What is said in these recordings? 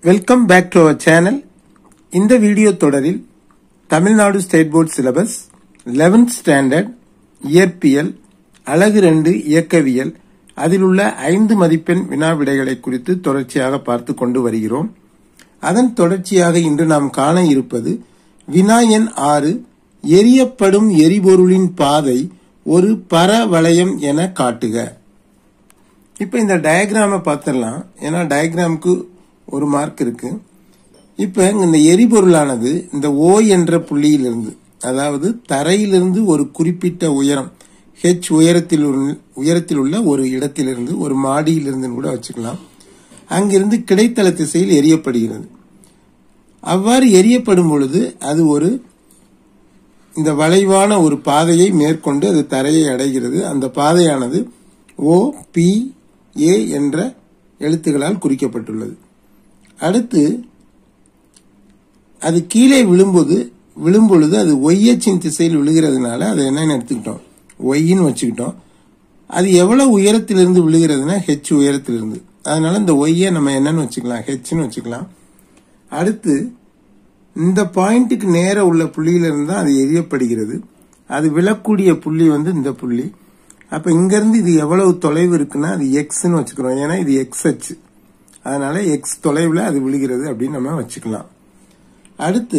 Welcome back to our channel இந்த video தொடரில் Tamil Nadu state board syllabus 11th standard இயற்பியல் அழகு ரெண்டு இயக்கவியல் அதில் உள்ள ஐந்து மதிப்பெண் வினா விடைகளை குறித்து தொடர்ச்சியாக பார்த்து கொண்டு வருகிறோம் அதன் தொடர்ச்சியாக இன்று நாம் காண இருப்பது வினா எண் ஆறு எரியப்படும் எரிபொருளின் பாதை ஒரு பரவளையம் என காட்டுக இப்போ இந்த டயக்ராமை பார்த்துடலாம் ஏன்னா டயக்ராமுக்கு ஒரு மார்க் இருக்கு இப்போ இந்த எரிபொருளானது இந்த ஓ என்ற புள்ளியிலிருந்து அதாவது தரையிலிருந்து ஒரு குறிப்பிட்ட உயரம் ஹெச் உயரத்தில் உள்ள- உயரத்தில் உள்ள ஒரு இடத்திலிருந்து ஒரு மாடியிலிருந்து கூட வச்சுக்கலாம் அங்கிருந்து கிடைத்தள திசையில் எரியப்படுகிறது அவ்வாறு எரியப்படும் பொழுது அது ஒரு இந்த வளைவான ஒரு பாதையை மேற்கொண்டு அது தரையை அடைகிறது அந்த பாதையானது ஓ பி ஏ என்ற எழுத்துக்களால் குறிக்கப்பட்டுள்ளது அடுத்து அது கீழே விழும்போது விழும்பொழுது அது ஒய்யச்சின் திசையில் விழுகிறதுனால அதை என்னன்னு எடுத்துக்கிட்டோம் ஒய்ன்னு வச்சுக்கிட்டோம் அது எவ்வளவு உயரத்திலிருந்து விழுகிறதுனா ஹெச் உயரத்திலிருந்து அதனால இந்த ஒய்யை நம்ம என்னன்னு வச்சுக்கலாம் ஹெச்னு வச்சுக்கலாம் அடுத்து இந்த பாயிண்ட்டுக்கு நேர உள்ள புள்ளியிலிருந்து தான் அது எரியப்படுகிறது அது விழக்கூடிய புள்ளி வந்து இந்த புள்ளி அப்ப இங்க இருந்து இது எவ்வளவு தொலைவு இருக்குன்னா அது எக்ஸ்னு வச்சுக்கிறோம் ஏன்னா இது எக்ஸ் அச்சு அதனால எக்ஸ் தொலைவுல அது விழுகிறது அப்படின்னு நம்ம வச்சுக்கலாம் அடுத்து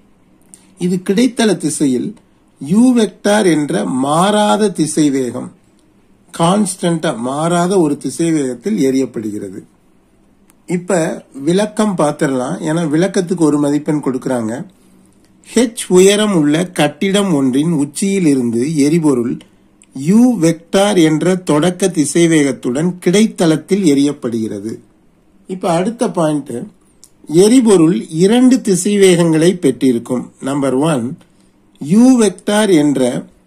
இது கிடைத்தள திசையில் யூ வெக்டார் என்ற மாறாத திசை வேகம் கான்ஸ்டன்டா மாறாத ஒரு திசை வேகத்தில் எரியப்படுகிறது இப்ப விளக்கம் பார்த்திடலாம் ஏன்னா விளக்கத்துக்கு ஒரு மதிப்பெண் கொடுக்கறாங்க ஹெச் உயரம் உள்ள கட்டிடம் ஒன்றின் உச்சியில் இருந்து எரிபொருள் யூ வெக்டார் என்ற தொடக்க திசைவேகத்துடன் கிடைத்தளத்தில் எரியப்படுகிறது இப்ப அடுத்த பாயிண்ட் எரிபொருள் இரண்டு திசைவேகங்களை பெற்றிருக்கும் நம்பர் ஒன் யூ வெக்டார் என்ற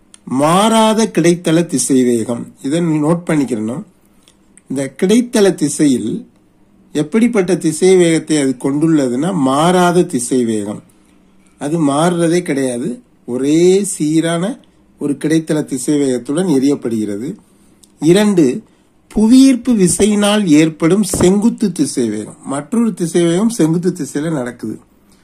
மாறாத கிடைத்தள திசைவேகம் இதை நோட் பண்ணிக்கிறணும் இந்த கிடைத்தள திசையில் எப்படிப்பட்ட திசை வேகத்தை அது கொண்டுள்ளதுன்னா மாறாத திசை வேகம் அது மாறுறதே கிடையாது ஒரே சீரான ஒரு கிடைத்தள திசை வேகத்துடன் எரியப்படுகிறது இரண்டு புவியீர்ப்பு விசையினால் ஏற்படும் செங்குத்து திசை வேகம் மற்றொரு திசை வேகம் செங்குத்து திசையில நடக்குது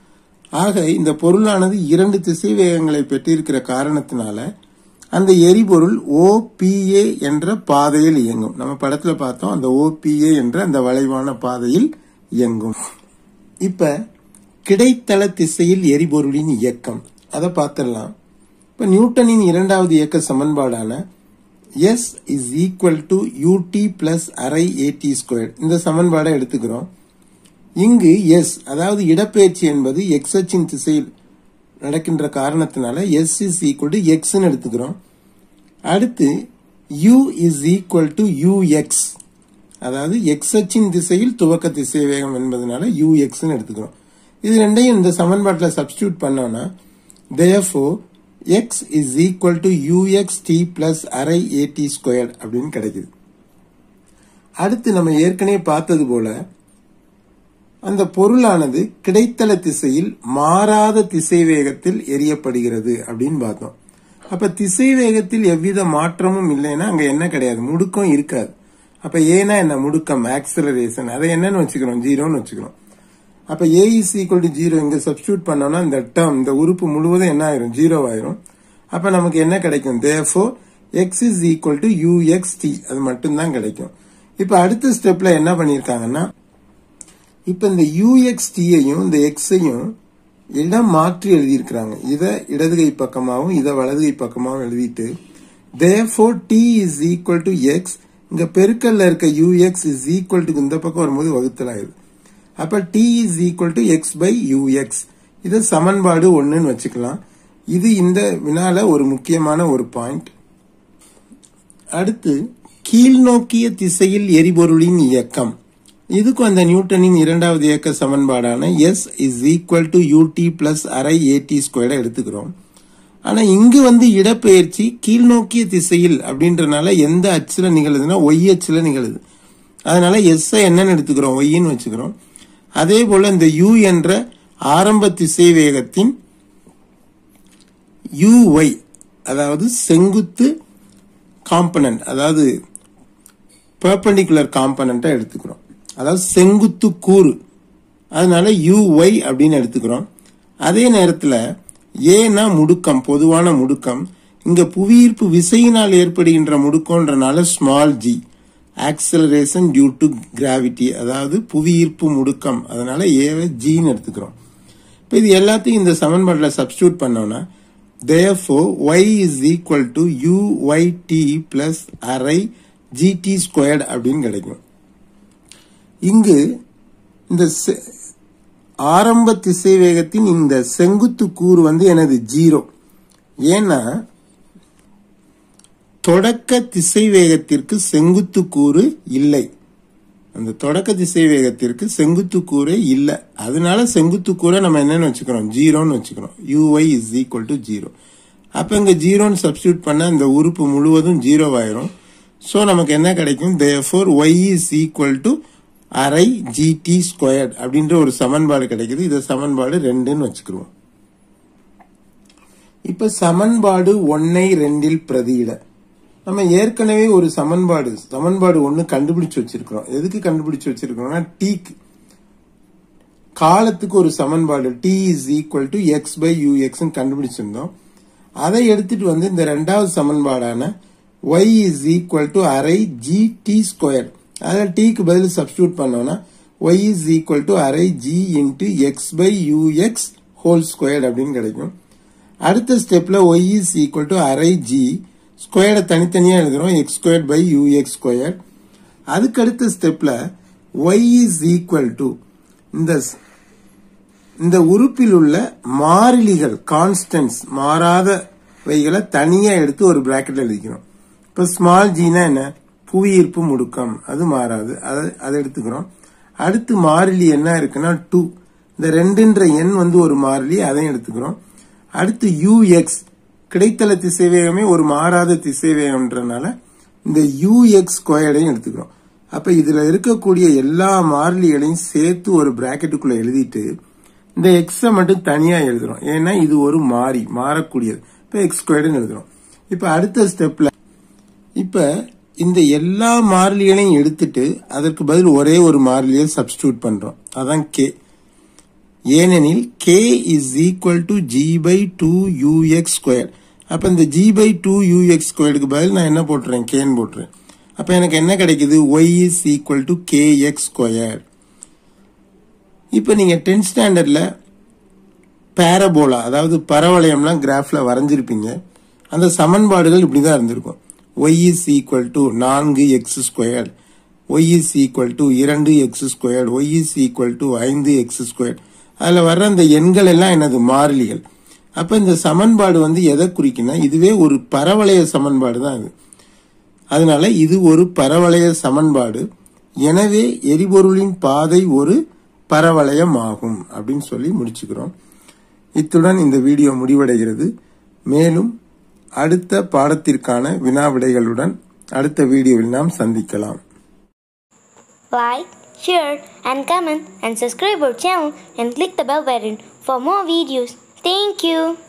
ஆக இந்த பொருளானது இரண்டு திசை வேகங்களை பெற்றிருக்கிற காரணத்தினால அந்த எரிபொருள் ஓபிஏ என்ற பாதையில் இயங்கும் நம்ம படத்துல பார்த்தோம் அந்த ஓபிஏ என்ற அந்த வளைவான பாதையில் இயங்கும் இப்ப கிடைத்தள திசையில் எரிபொருளின் இயக்கம் அதை பார்த்திடலாம் இப்ப நியூட்டனின் இரண்டாவது இயக்க சமன்பாடான s is equal to u t plus அரை ஏடி ஸ்கொயர் இந்த சமன்பாடை எடுத்துக்கிறோம் இங்கு எஸ் அதாவது இடப்பெயர்ச்சி என்பது எக்ஸ் அச்சின் திசையில் நடக்கின்ற காரணத்தினால எஸ் இஸ் ஈக்குவல் டு எக்ஸ்ன்னு எடுத்துக்கிறோம் அடுத்து u is equal to u x அதாவது எக்ஸ் அச்சின் திசையில் துவக்க திசை வேகம் என்பதனால யூஎக்ஸ்ன்னு எடுத்துக்கிறோம் இது ரெண்டையும் இந்த சமன்பாட்டில் சப்ஸ்டியூட் பண்ணோம்னா therefore x is equal to u x t plus அரை ஏடி ஸ்கொயர் அப்படின்னு கிடைக்குது அடுத்து நம்ம ஏற்கனவே பார்த்தது போல அந்த பொருளானது கிடைத்தள திசையில் மாறாத திசை வேகத்தில் எரியப்படுகிறது அப்படின்னு பார்த்தோம் அப்ப திசை வேகத்தில் எவ்வித மாற்றமும் இல்லைன்னா அங்க என்ன கிடையாது முடுக்கம் இருக்காது அப்ப ஏனா என்ன முடுக்கம் ஆக்சலரேஷன் அதை என்னன்னு வச்சுக்கிறோம் ஜீரோன்னு வச்சுக்கிறோம் அப்ப a is equal to zero இங்க சப்ஸ்டியூட் பண்ணோம்னா இந்த டேர்ம் இந்த உறுப்பு முழுவதும் என்ன ஆயிரும் ஜீரோ ஆயிரும் அப்ப நமக்கு என்ன கிடைக்கும் therefore x is equal to u x t அது மட்டும்தான் கிடைக்கும் இப்ப அடுத்த ஸ்டெப்ல என்ன பண்ணிருக்காங்கன்னா இப்ப இந்த யூஎக்ஸ்டியையும் இந்த எக்ஸையும் இடம் மாற்றி எழுதியிருக்கிறாங்க இதை இடதுகை பக்கமாகவும் இதை வலதுகை பக்கமாகவும் எழுதிட்டு therefore t is equal to x இங்க பெருக்கல்ல இருக்க யூஎக்ஸ் இஸ் ஈக்குவல் டு இந்த பக்கம் வரும்போது வகுத்தல் ஆயுது அப்ப t is equal to x by u x இது சமன்பாடு ஒண்ணுன்னு வச்சுக்கலாம் இது இந்த வினால ஒரு முக்கியமான ஒரு பாயிண்ட் அடுத்து கீழ்நோக்கிய திசையில் எரிபொருளின் இயக்கம் இதுக்கும் அந்த நியூட்டனின் இரண்டாவது இயக்க சமன்பாடான s is equal to u t plus அரை ஏடி ஸ்கொயர்டை எடுத்துக்கிறோம் ஆனா இங்கு வந்து இடப்பெயர்ச்சி கீழ்நோக்கிய திசையில் அப்படின்றனால எந்த அச்சுல நிகழுதுன்னா ஒய் அச்சுல நிகழுது அதனால எஸ் என்னன்னு எடுத்துக்கிறோம் ஒய்ன்னு வச்சுக்கிறோம் அதே போல இந்த யூ என்ற ஆரம்ப திசை வேகத்தின் யூஒய் அதாவது செங்குத்து காம்பனன்ட் அதாவது பெர்பெண்டிகுலர் காம்பனண்ட்டை எடுத்துக்கிறோம் அதாவது செங்குத்து கூறு அதனால யூஒய் அப்படின்னு எடுத்துக்கிறோம் அதே நேரத்தில் ஏனா முடுக்கம் பொதுவான முடுக்கம் இங்க புவியீர்ப்பு விசையினால் ஏற்படுகின்ற முடுக்கம்ன்றனால small g acceleration due to gravity அதாவது புவியீர்ப்பு முடுக்கம் அதனால ஏவை ஜின்னு எடுத்துக்கிறோம் இப்போ இது எல்லாத்தையும் இந்த சமன்பாட்டில் சப்ஸ்டியூட் பண்ணோம்னா therefore y is equal to uyt plus அரை gt squared அப்படின்னு கிடைக்கும் இங்கு இந்த செ- ஆரம்ப திசை வேகத்தின் இந்த செங்குத்து கூறு வந்து எனது ஜீரோ ஏன்னா தொடக்க திசை வேகத்திற்கு செங்குத்து கூறு இல்லை அந்த தொடக்க திசை வேகத்திற்கு செங்குத்து கூறே இல்லை அதனால செங்குத்து கூறை நம்ம என்னன்னு வச்சுக்கிறோம் ஜீரோன்னு வச்சுக்கிறோம் u y is equal to zero அப்போ இங்கே ஜீரோன்னு சப்ஸ்டியூட் பண்ண இந்த உறுப்பு முழுவதும் ஜீரோ ஆயிரும் ஸோ நமக்கு என்ன கிடைக்கும் therefore y is equal to அரை ஜிடி ஸ்கொயர்ட் அப்படின்ற ஒரு சமன்பாடு கிடைக்குது இதை சமன்பாடு ரெண்டுன்னு வச்சுக்கிருவோம் இப்ப சமன்பாடு ஒன்னை ரெண்டில் பிரதியிட நம்ம ஏற்கனவே ஒரு சமன்பாடு சமன்பாடு ஒன்னு கண்டுபிடிச்சு வச்சிருக்கிறோம் எதுக்கு கண்டுபிடிச்சு வச்சிருக்கிறோம்னா டீக்கு காலத்துக்கு ஒரு சமன்பாடு t is equal to x by u x கண்டுபிடிச்சிருந்தோம் அதை எடுத்துட்டு வந்து இந்த ரெண்டாவது சமன்பாடான ஒய் இஸ் ஈக்குவல் டு அரை ஜி டி ஸ்கொயர் அதில் டீக்கு பதில் சப்ஸ்டியூட் பண்ணோம்னா ஒய் இஸ் ஈக்குவல் டு அரை g into x by u x whole square அப்படின்னு கிடைக்கும் அடுத்த ஸ்டெப்ல ஒய் இஸ் ஈக்குவல் டு அரை ஜி ஸ்கொயர்டை தனித்தனியாக எழுதுறோம் x square by u x square அதுக்கு அடுத்த ஸ்டெப்ல ஒய் இஸ் ஈக்குவல் டு இந்த இந்த உறுப்பில் உள்ள மாறிலிகள் கான்ஸ்டன்ஸ் மாறாதவைகளை தனியா எடுத்து ஒரு பிராக்கெட்ல எழுதிக்கிறோம் இப்ப ஸ்மால் ஜீனா என்ன புவியீர்ப்பு முடுக்கம் அது மாறாது அதை அதை எடுத்துக்கிறோம் அடுத்து மாறிலி என்ன இருக்குன்னா டூ இந்த ரெண்டுன்ற எண் வந்து ஒரு மாறிலி அதையும் எடுத்துக்கிறோம் அடுத்து யூஎக்ஸ் கிடைத்தல திசைவேகமே ஒரு மாறாத திசைவேகம்ன்றனால இந்த யூஎக்ஸ் ஸ்கொயர்டையும் எடுத்துக்கிறோம் அப்ப இதுல இருக்கக்கூடிய எல்லா மாறிலிகளையும் சேர்த்து ஒரு பிராக்கெட்டுக்குள்ள எழுதிட்டு இந்த எக்ஸ மட்டும் தனியா எழுதுறோம் ஏன்னா இது ஒரு மாறி மாறக்கூடியது இப்ப எக்ஸ் ஸ்கொயர்டுன்னு எழுதுறோம் இப்ப அடுத்த ஸ்டெப்ல இப்ப இந்த எல்லா மாறிலிகளையும் எடுத்துட்டு அதற்கு பதில் ஒரே ஒரு மாறிலியை சப்ஸ்டியூட் பண்றோம் அதான் கே ஏனெனில் k is equal to g by two u x square அப்ப இந்த ஜி பை டூ யூஎக்ஸ் ஸ்கொயருக்கு பதில் நான் என்ன போட்டுறேன் கேன்னு போட்டுறேன் அப்ப எனக்கு என்ன கிடைக்குது y is equal to k x square இப்போ நீங்க டென்த் ஸ்டாண்டர்ட்ல பேரபோலா அதாவது பரவளையம்லாம் கிராஃப்ல வரைஞ்சிருப்பீங்க அந்த சமன்பாடுகள் இப்படிதான் இருந்திருக்கும் ஒய் இஸ் ஈக்குவல் டு நான்கு x square y is equal to இரண்டு x square y is equal to ஐந்து எக்ஸ் ஸ்கொயர் அதுல வர்ற அந்த எண்கள் எல்லாம் எனது மாறிலிகள் அப்ப இந்த சமன்பாடு வந்து எதை குறிக்குன்னா இதுவே ஒரு பரவளைய சமன்பாடு தான் இது அதனால இது ஒரு பரவளைய சமன்பாடு எனவே எரிபொருளின் பாதை ஒரு பரவளையமாகும் அப்படின்னு சொல்லி முடிச்சுக்கிறோம் இத்துடன் இந்த வீடியோ முடிவடைகிறது மேலும் அடுத்த பாடத்திற்கான வினாவிடைகளுடன் அடுத்த வீடியோவில் நாம் சந்திக்கலாம் Like, share, and comment, and subscribe our channel and click the bell button for more videos. Thank you.